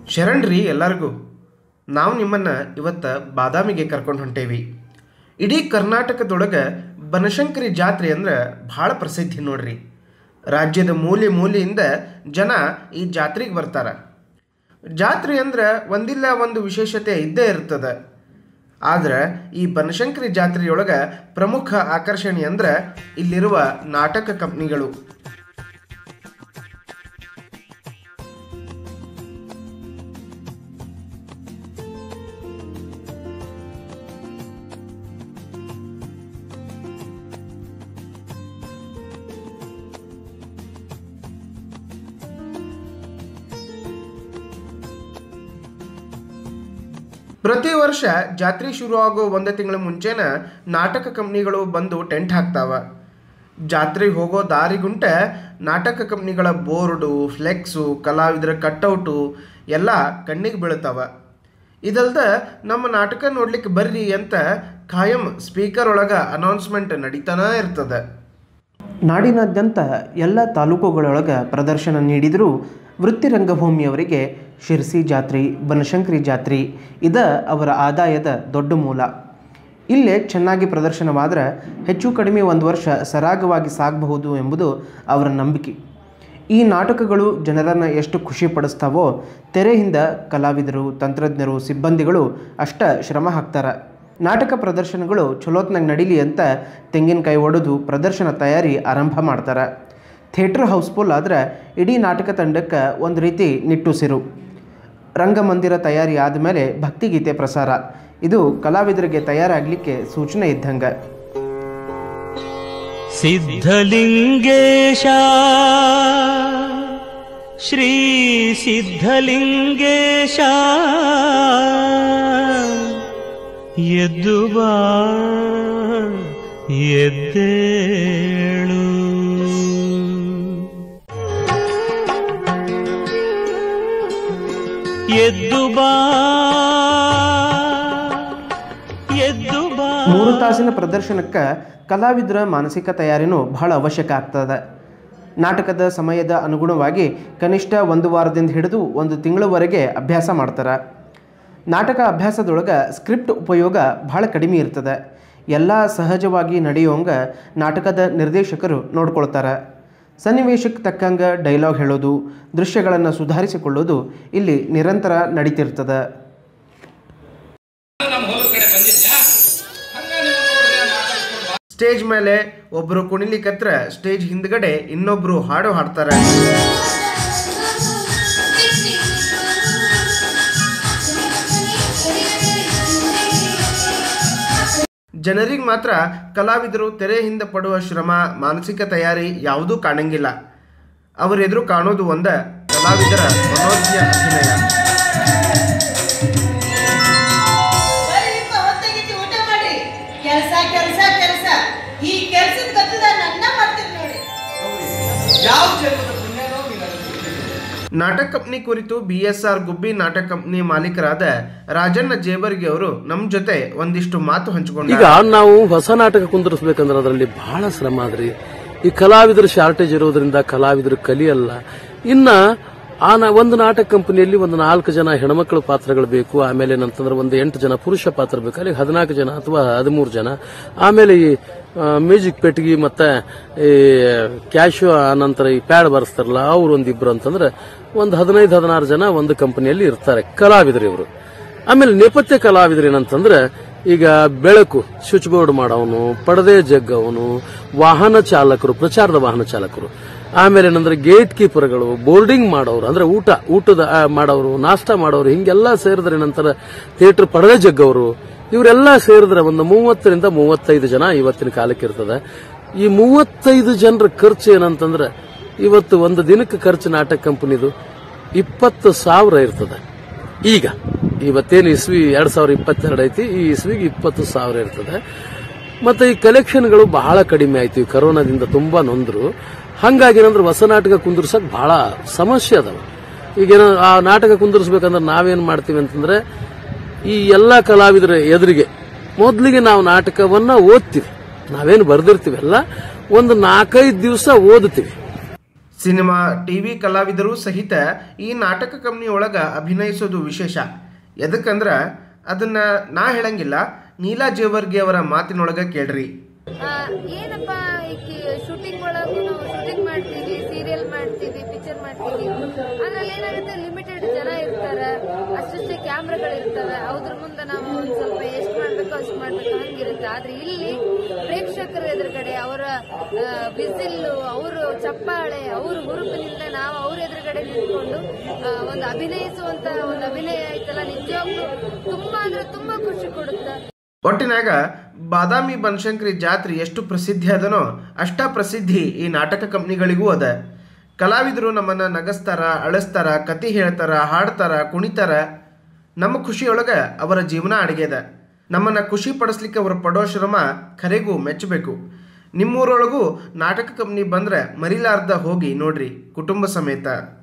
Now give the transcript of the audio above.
ಶರಣ್ರಿ ಎಲ್ಲರಿಗೂ ನಾವು ನಿಮ್ಮನ್ನು ಇವತ್ತು ಬಾದಾಮಿಗೆ ಕರ್ಕೊಂಡು ಹೊಂಟೇವಿ ಇಡೀ ಕರ್ನಾಟಕದೊಳಗೆ ಬನಶಂಕರಿ ಜಾತ್ರೆ ಅಂದ್ರೆ ಭಾಳ ಪ್ರಸಿದ್ಧಿ ನೋಡ್ರಿ ರಾಜ್ಯದ ಮೂಲೆ ಮೂಲೆಯಿಂದ ಜನ ಈ ಜಾತ್ರೆಗೆ ಬರ್ತಾರೆ ಜಾತ್ರೆ ಅಂದ್ರೆ ಒಂದಿಲ್ಲ ಒಂದು ವಿಶೇಷತೆ ಇದ್ದೇ ಇರ್ತದೆ ಆದ್ರೆ ಈ ಬನಶಂಕರಿ ಜಾತ್ರೆಯೊಳಗೆ ಪ್ರಮುಖ ಆಕರ್ಷಣೆ ಅಂದ್ರೆ ಇಲ್ಲಿರುವ ನಾಟಕ ಕಂಪ್ನಿಗಳು ಪ್ರತಿ ವರ್ಷ ಜಾತ್ರೆ ಶುರು ಆಗೋ ಒಂದು ತಿಂಗಳ ಮುಂಚೆನ ನಾಟಕ ಕಂಪ್ನಿಗಳು ಬಂದು ಟೆಂಟ್ ಹಾಕ್ತಾವ ಜಾತ್ರೆಗೆ ಹೋಗೋ ದಾರಿಗುಂಟ ನಾಟಕ ಕಂಪ್ನಿಗಳ ಬೋರ್ಡು ಫ್ಲೆಕ್ಸು ಕಲಾವಿದರ ಕಟ್ಔಟು ಎಲ್ಲ ಕಣ್ಣಿಗೆ ಬೀಳ್ತಾವ ಇದಲ್ದ ನಮ್ಮ ನಾಟಕ ನೋಡ್ಲಿಕ್ಕೆ ಬರ್ರಿ ಅಂತ ಖಾಯಂ ಸ್ಪೀಕರ್ ಒಳಗೆ ಅನೌನ್ಸ್ಮೆಂಟ್ ನಡೀತಾನ ಇರ್ತದೆ ನಾಡಿನಾದ್ಯಂತ ಎಲ್ಲ ತಾಲೂಕುಗಳೊಳಗೆ ಪ್ರದರ್ಶನ ನೀಡಿದರೂ ವೃತ್ತಿ ರಂಗಭೂಮಿಯವರಿಗೆ ಶಿರ್ಸಿ ಜಾತ್ರೆ ಬನಶಂಕರಿ ಜಾತ್ರೆ ಇದ ಅವರ ಆದಾಯದ ದೊಡ್ಡ ಮೂಲ ಇಲ್ಲೇ ಚೆನ್ನಾಗಿ ಪ್ರದರ್ಶನವಾದರೆ ಹೆಚ್ಚು ಕಡಿಮೆ ಒಂದು ವರ್ಷ ಸರಾಗವಾಗಿ ಸಾಗಬಹುದು ಎಂಬುದು ಅವರ ನಂಬಿಕೆ ಈ ನಾಟಕಗಳು ಜನರನ್ನು ಎಷ್ಟು ಖುಷಿ ಪಡಿಸ್ತಾವೋ ತೆರೆಯಿಂದ ಕಲಾವಿದರು ತಂತ್ರಜ್ಞರು ಸಿಬ್ಬಂದಿಗಳು ಅಷ್ಟ ಶ್ರಮ ಹಾಕ್ತಾರೆ ನಾಟಕ ಪ್ರದರ್ಶನಗಳು ಚಲೋತ್ನಾಗ ನಡೀಲಿ ಅಂತ ತೆಂಗಿನಕಾಯಿ ಒಡೆದು ಪ್ರದರ್ಶನ ತಯಾರಿ ಆರಂಭ ಮಾಡ್ತಾರೆ ಥಿಯೇಟ್ರ್ ಹೌಸ್ಫುಲ್ ಆದರೆ ಇಡೀ ನಾಟಕ ತಂಡಕ್ಕೆ ಒಂದು ರೀತಿ ನಿಟ್ಟುಸಿರು ರಂಗಮಂದಿರ ತಯಾರಿ ಆದಮೇಲೆ ಭಕ್ತಿಗೀತೆ ಪ್ರಸಾರ ಇದು ಕಲಾವಿದರಿಗೆ ತಯಾರಾಗಲಿಕ್ಕೆ ಸೂಚನೆ ಇದ್ದಂಗೆ ಸಿದ್ಧಲಿಂಗೇಶ ಶ್ರೀ ಸಿದ್ಧಲಿಂಗೇಶ ಎದ್ದು ಬಾ ಎದ್ದೇಳು ಎದ್ದು ಬಾ ಎದ್ದು ಬಾ ಮೂರು ತಾಸಿನ ಪ್ರದರ್ಶನಕ್ಕೆ ಕಲಾವಿದರ ಮಾನಸಿಕ ತಯಾರಿನೂ ಬಹಳ ಅವಶ್ಯಕ ಆಗ್ತದೆ ನಾಟಕದ ಸಮಯದ ಅನುಗುಣವಾಗಿ ಕನಿಷ್ಠ ಒಂದು ವಾರದಿಂದ ಹಿಡಿದು ಒಂದು ತಿಂಗಳವರೆಗೆ ಅಭ್ಯಾಸ ಮಾಡ್ತಾರೆ ನಾಟಕ ಅಭ್ಯಾಸದೊಳಗೆ ಸ್ಕ್ರಿಪ್ಟ್ ಉಪಯೋಗ ಬಹಳ ಕಡಿಮೆ ಇರ್ತದೆ ಎಲ್ಲ ಸಹಜವಾಗಿ ನಡೆಯೋಂಗ ನಾಟಕದ ನಿರ್ದೇಶಕರು ನೋಡ್ಕೊಳ್ತಾರೆ ಸನ್ನಿವೇಶಕ್ಕೆ ತಕ್ಕಂಗೆ ಡೈಲಾಗ್ ಹೇಳೋದು ದೃಶ್ಯಗಳನ್ನು ಸುಧಾರಿಸಿಕೊಳ್ಳೋದು ಇಲ್ಲಿ ನಿರಂತರ ನಡೀತಿರ್ತದೆ ನಮ್ಮ ಹೊಲದ ಕಡೆ ಬಂದಿದ್ಯಾ ಹಂಗ ನೀವು ನೋಡಿದ್ರೆ ಮಾತಾಡ್ಕೊಂಡು ಸ್ಟೇಜ್ ಮೇಲೆ ಒಬ್ಬರು ಕುಣಿಲಿಕತ್ರ ಸ್ಟೇಜ್ ಹಿಂದ್ಗಡೆ ಇನ್ನೊಬ್ರು ಹಾಡು ಹಾಡ್ತಾರೆ ಜನರಿಗೆ ಮಾತ್ರ ಕಲಾವಿದರು ತೆರೆ ಹಿಂದೆ ಪಡುವ ಶ್ರಮ ಮಾನಸಿಕ ತಯಾರಿ ಯಾವುದೂ ಕಾಣಂಗಿಲ್ಲ ಅವರೆದುರು ಕಾಣೋದು ಒಂದ ಕಲಾವಿದರ ಮನೋಜ್ಞ ಅಭಿನಯ ಬರ್ರಿ ನಿಮ್ಮ ಹೊತ್ತಾಗಿದ್ದು ಊಟ ಮಾಡಿ ಕೆಲಸ ಕೆಲಸ ಕೆಲಸ ಈ ಕೆಲಸದ ಗದ್ದಲ ನನ್ನ ಮಾಡ್ತೀನಿ ನೋಡಿ ಯಾವ ಜನ್ಮದ ಪುಣ್ಯನೋ ನೀನು ಅನ್ಸುತ್ತೆ. ನಾಟಕ ಕಂಪ್ನಿ ಕುರಿತು ಬಿ ಎಸ್ ಆರ್ ಗುಬ್ಬಿ ನಾಟಕ ಕಂಪ್ನಿ ಮಾಲೀಕರಾದ ರಾಜಣ್ಣ ಜೇಬರ್ಗಿ ಅವರು ನಮ್ಮ ಜೊತೆ ಒಂದಿಷ್ಟು ಮಾತು ಈಗ ಹಂಚಿಕೊಂಡ ನಾವು ಹೊಸ ನಾಟಕ ಕುಂದರ್ಸ್ಬೇಕಂದ್ರೆ ಅದರಲ್ಲಿ ಬಹಳ ಶ್ರಮ ಆದ್ರಿ ಈ ಕಲಾವಿದರ ಶಾರ್ಟೇಜ್ ಇರೋದ್ರಿಂದ ಕಲಾವಿದರು ಕಲಿಯಲ್ಲ ಇನ್ನ ಆ ನ- ಒಂದು ನಾಟಕ ಕಂಪನಿಯಲ್ಲಿ ಒಂದು ನಾಲ್ಕು ಜನ ಹೆಣ್ಮಕ್ಳ ಪಾತ್ರಗಳು ಬೇಕು ಆಮೇಲೆ ಏನಂತಂದ್ರೆ ಒಂದು ಎಂಟು ಜನ ಪುರುಷ ಪಾತ್ರ ಬೇಕು ಅಲ್ಲಿ ಹದಿನಾಲ್ಕು ಜನ ಅಥವಾ ಹದಿಮೂರು ಜನ ಆಮೇಲೆ ಈ ಮ್ಯೂಸಿಕ್ ಪೆಟ್ಟಿಗೆ ಮತ್ತೆ ಈ ಕ್ಯಾಶು ನಂತರ ಈ ಪ್ಯಾಡ್ ಬರ್ಸ್ತಾರಲ್ಲ ಅವ್ರು ಒಂದಿಬ್ರು ಅಂತಂದ್ರೆ ಒಂದು ಹದಿನೈದು ಹದಿನಾರು ಜನ ಒಂದು ಕಂಪನಿಯಲ್ಲಿ ಇರ್ತಾರೆ ಕಲಾವಿದರು ಇವರು ಆಮೇಲೆ ನೇಪಥ್ಯ ಕಲಾವಿದರು ಏನಂತಂದ್ರೆ ಈಗ ಬೆಳಕು ಸ್ವಿಚ್ ಬೋರ್ಡ್ ಮಾಡೋನು ಪಡದೆ ಜಗ್ಗವನು ವಾಹನ ಚಾಲಕರು ಪ್ರಚಾರದ ವಾಹನ ಚಾಲಕರು ಆಮೇಲೆ ಏನಂದ್ರೆ ಗೇಟ್ ಕೀಪರ್ಗಳು ಬೋರ್ಡಿಂಗ್ ಮಾಡೋರು ಅಂದ್ರೆ ಊಟ ಊಟದ ಆ, ಮಾಡೋರು ನಾಷ್ಟ ಮಾಡೋರು ಹಿಂಗೆಲ್ಲ ಸೇರಿದ್ರೆ ಏನಂತಾರೆ ಥಿಯೇಟರ್ ಪಡದೆ ಜಗ್ಗವರು ಇವರೆಲ್ಲ ಸೇರಿದ್ರೆ ಒಂದು ಮೂವತ್ತರಿಂದ ಮೂವತ್ತೈದು ಜನ ಇವತ್ತಿನ ಕಾಲಕ್ಕೆ ಇರ್ತದೆ ಈ ಮೂವತ್ತೈದು ಜನರ ಖರ್ಚು ಏನಂತಂದ್ರೆ ಇವತ್ತು ಒಂದು ದಿನಕ್ಕೆ ಖರ್ಚು ನಾಟಕ ಕಂಪನಿದು ಇಪ್ಪತ್ತು ಸಾವಿರ ಇರ್ತದೆ ಈಗ ಇವತ್ತೇನು ಇಸ್ವಿ ಎರಡ್ ಸಾವಿರದ ಇಪ್ಪತ್ತೆರಡು ಐತಿ ಈ ಇಸ್ವಿಗೆ ಇಪ್ಪತ್ತು ಸಾವಿರ ಇರ್ತದೆ ಮತ್ತೆ ಈ ಕಲೆಕ್ಷನ್ಗಳು ಬಹಳ ಕಡಿಮೆ ಆಯ್ತು ಈ ಕರೋನಾದಿಂದ ತುಂಬಾ ನೊಂದ್ರು ಹಂಗಾಗಿ ಏನಂದ್ರೆ ಹೊಸ ನಾಟಕ ಕುಂದಿರ್ಸಕ್ ಬಹಳ ಸಮಸ್ಯೆ ಅದಾವ ಈಗೇನ ಆ ನಾಟಕ ಕುಂದಿರ್ಸ್ಬೇಕಂದ್ರೆ ನಾವೇನ್ ಮಾಡ್ತೀವಿ ಅಂತಂದ್ರೆ ಈ ಎಲ್ಲಾ ಕಲಾವಿದರ ಎದುರಿಗೆ ಮೊದಲಿಗೆ ನಾವು ನಾಟಕವನ್ನ ಓದ್ತೀವಿ ನಾವೇನು ಬರ್ದಿರ್ತೀವಲ್ಲ ಒಂದು ನಾಲ್ಕೈದು ದಿವಸ ಓದ್ತೀವಿ ಸಿನಿಮಾ ಟಿವಿ ಕಲಾವಿದರು ಸಹಿತ ಈ ನಾಟಕ ಕಂಪ್ನಿ ಒಳಗ ಅಭಿನಯಿಸೋದು ವಿಶೇಷ ಎದಕ್ಕಂದ್ರ ಅದನ್ನ ನಾ ಹೇಳಂಗಿಲ್ಲ ನೀಲಾ ಜೇವರ್ಗಿ ಅವರ ಮಾತಿನೊಳಗ ಕೇಳ್ರಿ ಆ, ಏನಪ್ಪ ಶೂಟಿಂಗ್ ಒಳಗೂ ಶೂಟಿಂಗ್ ಮಾಡ್ತೀವಿ ಸೀರಿಯಲ್ ಮಾಡ್ತೀವಿ ಪಿಕ್ಚರ್ ಮಾಡ್ತೀವಿ ಅದ್ರಲ್ಲಿ ಏನಾಗುತ್ತೆ ಲಿಮಿಟೆಡ್ ಜನ ಇರ್ತಾರೆ ಅಷ್ಟಷ್ಟೇ ಕ್ಯಾಮ್ರಾಗಳು ಇರ್ತವೆ ಅದ್ರ ಮುಂದೆ ನಾವು ಒಂದ್ ಸ್ವಲ್ಪ ಎಷ್ಟು ಮಾಡ್ಬೇಕು ಅಷ್ಟು ಮಾಡ್ಬೇಕು ಹಂಗಿರುತ್ತೆ ಆದ್ರೆ ಇಲ್ಲಿ ಪ್ರೇಕ್ಷಕರ ಎದುರುಗಡೆ ಅವರ ಬಿಸಿಲು ಅವರು ಚಪ್ಪಾಳೆ ಅವ್ರ ಹುರುಪಿನಿಂದ ನಾವು ಅವ್ರ ಎದುರುಗಡೆ ನಿಂತ್ಕೊಂಡು ಆ, ಒಂದು ಅಭಿನಯಿಸುವಂತ ಒಂದು ಅಭಿನಯ ಐತಲ್ಲ ನಿಜವಾಗ್ಲೂ ತುಂಬಾ ಅಂದ್ರೆ ತುಂಬಾ ಖುಷಿ ಕೊಡುತ್ತೆ ಒಟ್ಟಿನಾಗ ಬಾದಾಮಿ ಬನಶಂಕರಿ ಜಾತ್ರೆ ಎಷ್ಟು ಪ್ರಸಿದ್ಧಿ ಅದನೋ ಅಷ್ಟ ಪ್ರಸಿದ್ಧಿ ಈ ನಾಟಕ ಕಂಪ್ನಿಗಳಿಗೂ ಅದ ಕಲಾವಿದರು ನಮ್ಮನ್ನು ನಗಸ್ತಾರ ಅಳಿಸ್ತಾರ ಕತೆ ಹೇಳ್ತಾರ ಹಾಡ್ತಾರ ಕುಣಿತಾರ ನಮ್ಮ ಖುಷಿಯೊಳಗೆ ಅವರ ಜೀವನ ಅಡಗ್ಯದ ನಮ್ಮನ್ನು ಖುಷಿ ಪಡಿಸ್ಲಿಕ್ಕೆ ಅವರು ಪಡೋ ಶ್ರಮ ಖರೆಗೂ ಮೆಚ್ಚಬೇಕು ನಿಮ್ಮೂರೊಳಗೂ ನಾಟಕ ಕಂಪ್ನಿ ಬಂದ್ರೆ ಮರಿಲಾರ್ದ ಹೋಗಿ ನೋಡ್ರಿ ಕುಟುಂಬ ಸಮೇತ